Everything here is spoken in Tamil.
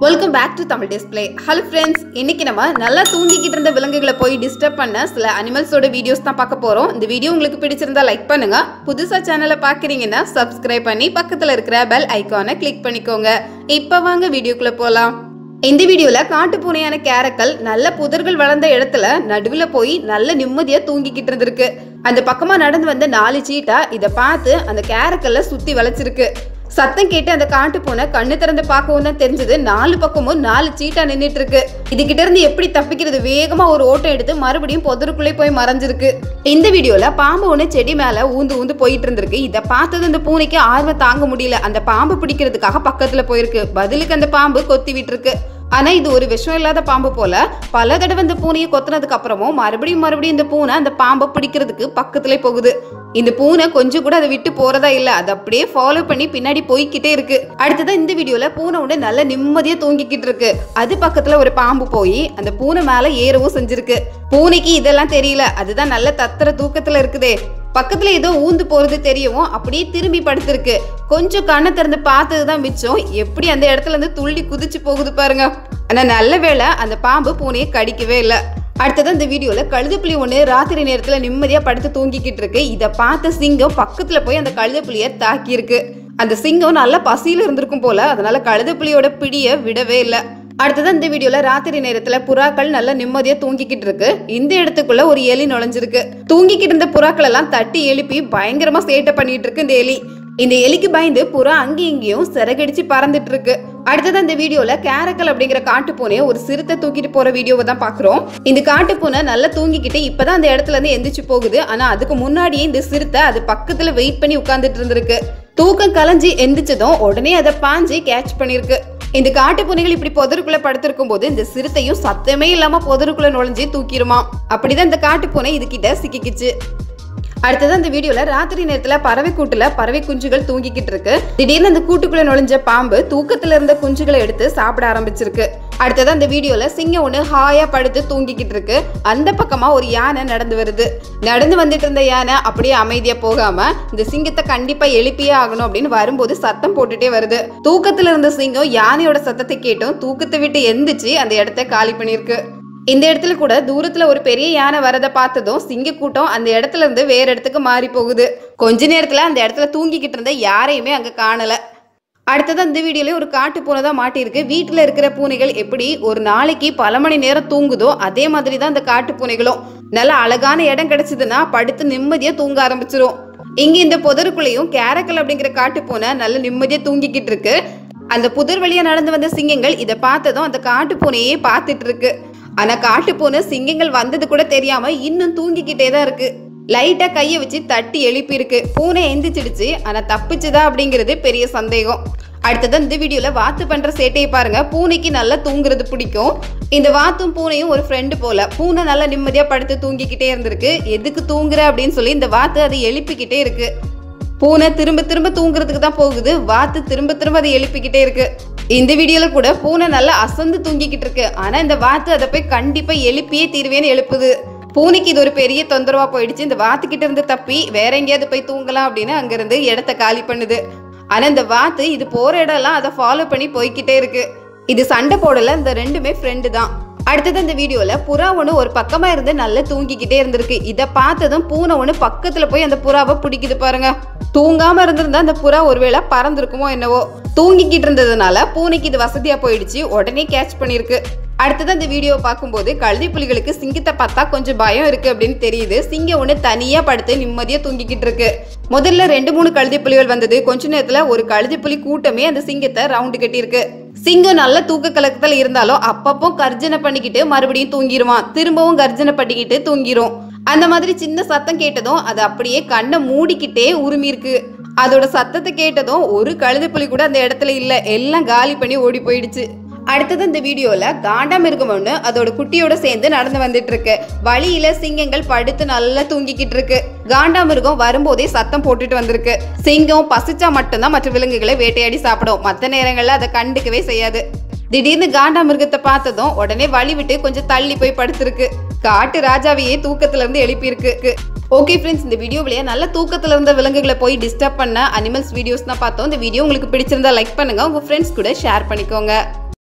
welcome back to Tamil display hello friends இன்னைக்கு நம்ம நல்லா தூங்கிக்கிட்டு இருந்த விலங்குகளை போய் டிஸ்டர்ப் பண்ண சில அனிமல்ஸோட வீடியோஸ் தான் பார்க்க போறோம் இந்த வீடியோ உங்களுக்கு பிடிச்சிருந்தா லைக் பண்ணுங்க புதுசா சேனலை பார்க்குறீங்கன்னா சப்ஸ்கிரைப் பண்ணி பக்கத்துல இருக்கிற பெல் ஐகானை கிளிக் பண்ணிக்கோங்க இப்போ வாங்க வீடியோக்குள்ள போலாம் இந்த வீடியோல காட்டு பூனையான கேரக்கல் நல்ல புதர்கள் வளர்ந்த இடத்துல நடுவுல போய் நல்ல நிம்மதியா தூங்கிக்கிட்டு இருந்திருக்கு அந்த பக்கமா நடந்து வந்த நாலு சீட்டா இத பார்த்து அந்த கேரக்கல்ல சுத்தி வளைச்சிருக்கு சத்தம் கேட்டு அந்த காட்டு பூனை கண்ணு திறந்து பார்க்கவும் தான் தெரிஞ்சது நாலு பக்கமும் நாலு சீட்டா நின்னுட்டு இருக்கு இதுகிட்ட இருந்து எப்படி தப்பிக்கிறது வேகமா ஒரு ஓட்டம் எடுத்து மறுபடியும் புதருக்குள்ளே போய் மறைஞ்சிருக்கு இந்த வீடியோல பாம்பு ஒண்ணு செடி மேல ஊந்து ஊந்து போயிட்டு இருந்திருக்கு இதை பார்த்தது அந்த பூனைக்கு ஆர்வம் தாங்க முடியல அந்த பாம்பு பிடிக்கிறதுக்காக பக்கத்துல போயிருக்கு பதிலுக்கு அந்த பாம்பு கொத்தி விட்டுருக்கு ஆனா இது ஒரு விஷம் இல்லாத பாம்பு போல பல தடவை இந்த பூனையை கொத்துனதுக்கு அப்புறமும் மறுபடியும் மறுபடியும் இந்த பூனை அந்த பாம்பை பிடிக்கிறதுக்கு பக்கத்துல போகுது இந்த பூனை கொஞ்சம் கூட அதை விட்டு போறதா இல்ல அதை அப்படியே ஃபாலோ பண்ணி பின்னாடி போய்க்கிட்டே இருக்கு அடுத்ததான் இந்த வீடியோல பூனை ஒன்று நல்ல நிம்மதியா தூங்கிக்கிட்டு இருக்கு அது பக்கத்துல ஒரு பாம்பு போய் அந்த பூனை மேல ஏறவும் செஞ்சிருக்கு பூனைக்கு இதெல்லாம் தெரியல அதுதான் நல்ல தத்திர தூக்கத்துல இருக்குதே பக்கத்துல ஏதோ ஊந்து போறது தெரியவும் அப்படியே திரும்பி படுத்திருக்கு கொஞ்சம் கண்ணை திறந்து பார்த்ததுதான் மிச்சம் எப்படி அந்த இடத்துல இருந்து துள்ளி குதிச்சு போகுது பாருங்க ஆனா நல்ல வேளை அந்த பாம்பு பூனையை கடிக்கவே இல்லை அடுத்தது இந்த வீடியோல கழுதுப்புலி ஒண்ணு ராத்திரி நேரத்துல நிம்மதியா படுத்து தூங்கிக்கிட்டு இருக்கு இத பார்த்த சிங்கம் பக்கத்துல போய் அந்த கழுதுப்புலிய தாக்கி இருக்கு அந்த சிங்கம் நல்ல பசியில இருந்திருக்கும் போல அதனால கழுதுப்புலியோட பிடிய விடவே இல்லை அடுத்தது இந்த வீடியோல ராத்திரி நேரத்துல புறாக்கள் நல்லா நிம்மதியா தூங்கிக்கிட்டு இருக்கு இந்த இடத்துக்குள்ள ஒரு எலி நுழைஞ்சிருக்கு தூங்கிக்கிட்டு இருந்த புறாக்கள் எல்லாம் தட்டி எழுப்பி பயங்கரமா சேட்டை பண்ணிட்டு இருக்கு இந்த எலி இந்த எலிக்கு பயந்து புறா அங்கேயும் இங்கேயும் சிறகடிச்சு பறந்துட்டு இருக்கு அடுத்தது அந்த வீடியோல கேரக்கல் அப்படிங்கிற காட்டு பூனையை ஒரு சிறுத்தை தூக்கிட்டு போற வீடியோவை தான் பாக்குறோம் இந்த காட்டு பூனை நல்லா தூங்கிக்கிட்டு இப்பதான் அந்த இடத்துல இருந்து எந்திரிச்சு போகுது ஆனா அதுக்கு முன்னாடியே இந்த சிறுத்தை அது பக்கத்துல வெயிட் பண்ணி உட்கார்ந்துட்டு இருந்திருக்கு தூக்கம் கலைஞ்சி எந்திரிச்சதும் உடனே அதை பாஞ்சு கேட்ச் பண்ணிருக்கு இந்த காட்டு பூனைகள் இப்படி புதருக்குள்ள படுத்திருக்கும் போது இந்த சிறுத்தையும் சத்தமே இல்லாம புதருக்குள்ள நுழைஞ்சு தூக்கிருமா அப்படிதான் இந்த காட்டு பூனை இதுகிட்ட சிக்கிக்கிச்சு அடுத்தது அந்த வீடியோல ராத்திரி நேரத்துல பறவை கூட்டுல பறவை குஞ்சுகள் தூங்கிக்கிட்டு இருக்கு திடீர்னு அந்த கூட்டுக்குள்ள நுழைஞ்ச பாம்பு தூக்கத்துல இருந்த குஞ்சுகளை எடுத்து சாப்பிட ஆரம்பிச்சிருக்கு அடுத்தது அந்த வீடியோல சிங்கம் ஒண்ணு ஹாயா படுத்து தூங்கிக்கிட்டு இருக்கு அந்த பக்கமா ஒரு யானை நடந்து வருது நடந்து வந்துட்டு இருந்த யானை அப்படியே அமைதியா போகாம இந்த சிங்கத்தை கண்டிப்பா எழுப்பியே ஆகணும் அப்படின்னு வரும்போது சத்தம் போட்டுட்டே வருது தூக்கத்துல இருந்த சிங்கம் யானையோட சத்தத்தை கேட்டும் தூக்கத்தை விட்டு எந்திரிச்சு அந்த இடத்த காலி பண்ணிருக்கு இந்த இடத்துல கூட தூரத்துல ஒரு பெரிய யானை வரதை பார்த்ததும் சிங்க கூட்டம் அந்த இடத்துல இருந்து வேற இடத்துக்கு மாறி போகுது கொஞ்ச நேரத்துல அந்த இடத்துல தூங்கிக்கிட்டு இருந்த யாரையுமே அங்க காணல அடுத்தது அந்த வீடியோல ஒரு காட்டு பூனை தான் மாட்டியிருக்கு வீட்டில் இருக்கிற பூனைகள் எப்படி ஒரு நாளைக்கு பல மணி நேரம் தூங்குதோ அதே மாதிரி தான் இந்த காட்டு பூனைகளும் நல்ல அழகான இடம் கிடைச்சதுன்னா படுத்து நிம்மதியா தூங்க ஆரம்பிச்சிரும் இங்க இந்த புதருக்குள்ளேயும் கேரக்கல் அப்படிங்கிற காட்டு பூனை நல்ல நிம்மதியா தூங்கிக்கிட்டு இருக்கு அந்த புதர் வழியா நடந்து வந்த சிங்கங்கள் இதை பார்த்ததும் அந்த காட்டு பூனையே பார்த்துட்டு இருக்கு ஆனா காட்டு பூனை சிங்கங்கள் வந்தது கூட தெரியாம இன்னும் தூங்கிக்கிட்டே தான் இருக்கு லைட்டா கையை வச்சு தட்டி எழுப்பி இருக்கு பூனை எந்திரிச்சிடுச்சு ஆனா தப்பிச்சுதா அப்படிங்கிறது பெரிய சந்தேகம் அடுத்தது இந்த வீடியோல வாத்து பண்ற சேட்டையை பாருங்க பூனைக்கு நல்லா தூங்குறது பிடிக்கும் இந்த வாத்தும் பூனையும் ஒரு ஃப்ரெண்டு போல பூனை நல்லா நிம்மதியா படுத்து தூங்கிக்கிட்டே இருந்திருக்கு எதுக்கு தூங்குற அப்படின்னு சொல்லி இந்த வாத்து அதை எழுப்பிக்கிட்டே இருக்கு பூனை திரும்ப திரும்ப தூங்குறதுக்கு தான் போகுது வாத்து திரும்ப திரும்ப அதை எழுப்பிக்கிட்டே இருக்கு இந்த வீடியோல கூட பூனை நல்லா அசந்து தூங்கிக்கிட்டு இருக்கு ஆனா இந்த வாத்து அதை போய் கண்டிப்பா எழுப்பியே தீர்வேன்னு எழுப்புது பூனைக்கு இது ஒரு பெரிய தொந்தரவா போயிடுச்சு இந்த வாத்துக்கிட்ட இருந்து தப்பி வேற எங்கேயாவது போய் தூங்கலாம் அப்படின்னு அங்கிருந்து இடத்த காலி பண்ணுது ஆனா இந்த வாத்து இது போற இடம்லாம் அதை ஃபாலோ பண்ணி போய்க்கிட்டே இருக்கு இது சண்டை போடல இந்த ரெண்டுமே ஃப்ரெண்டு தான் அடுத்தது இந்த வீடியோல புறா ஒன்று ஒரு பக்கமா இருந்து நல்லா தூங்கிக்கிட்டே இருந்திருக்கு இதை பார்த்ததும் பூனை ஒன்று பக்கத்துல போய் அந்த புறாவை பிடிக்குது பாருங்க தூங்காம இருந்திருந்தா அந்த புறா ஒருவேளை பறந்துருக்குமோ என்னவோ தூங்கிக்கிட்டு இருந்ததுனால பூனைக்கு இது வசதியா போயிடுச்சு உடனே கேட்ச் பண்ணிருக்கு அடுத்தது அந்த வீடியோ பார்க்கும்போது கழுதி புலிகளுக்கு சிங்கத்தை பார்த்தா கொஞ்சம் பயம் இருக்கு அப்படின்னு தெரியுது சிங்கம் ஒன்று தனியா படுத்து நிம்மதியா தூங்கிக்கிட்டு இருக்கு முதல்ல ரெண்டு மூணு கழுதி புலிகள் வந்தது கொஞ்ச நேரத்துல ஒரு கழுதி புலி கூட்டமே அந்த சிங்கத்தை ரவுண்டு கட்டி இருக்கு சிங்கம் நல்ல தூக்க கலக்கத்துல இருந்தாலும் அப்பப்போ கர்ஜனை பண்ணிக்கிட்டு மறுபடியும் தூங்கிடுவான் திரும்பவும் கர்ஜனை பண்ணிக்கிட்டு தூங்கிரும் அந்த மாதிரி சின்ன சத்தம் கேட்டதும் அது அப்படியே கண்ணை மூடிக்கிட்டே உருமி இருக்கு அதோட சத்தத்தை கேட்டதும் ஒரு கழுதை புலி கூட அந்த இடத்துல இல்ல எல்லாம் காலி பண்ணி ஓடி போயிடுச்சு அடுத்தது இந்த வீடியோல காண்டாமிருகம் ஒண்ணு அதோட குட்டியோட சேர்ந்து நடந்து வந்துட்டு இருக்கு வழியில சிங்கங்கள் படுத்து நல்லா தூங்கிக்கிட்டு இருக்கு காண்டாமிருகம் வரும்போதே சத்தம் போட்டுட்டு வந்திருக்கு சிங்கம் பசிச்சா மட்டும்தான் மற்ற விலங்குகளை வேட்டையாடி சாப்பிடும் மற்ற நேரங்கள்ல அதை கண்டுக்கவே செய்யாது திடீர்னு காண்டாமிருகத்தை பார்த்ததும் உடனே வழி விட்டு கொஞ்சம் தள்ளி போய் படுத்திருக்கு காட்டு ராஜாவையே தூக்கத்துல இருந்து எழுப்பியிருக்கு ஓகே ஃப்ரெண்ட்ஸ் இந்த வீடியோவிலேயே நல்ல தூக்கத்துல இருந்த விலங்குகளை போய் டிஸ்டர்ப் பண்ண அனிமல்ஸ் வீடியோஸ் தான் பார்த்தோம் இந்த வீடியோ உங்களுக்கு பிடிச்சிருந்தா லைக் பண்ணுங்க உங்க ஃப்ரெண்ட்ஸ் கூட ஷேர் பண்ணிக்கோங்க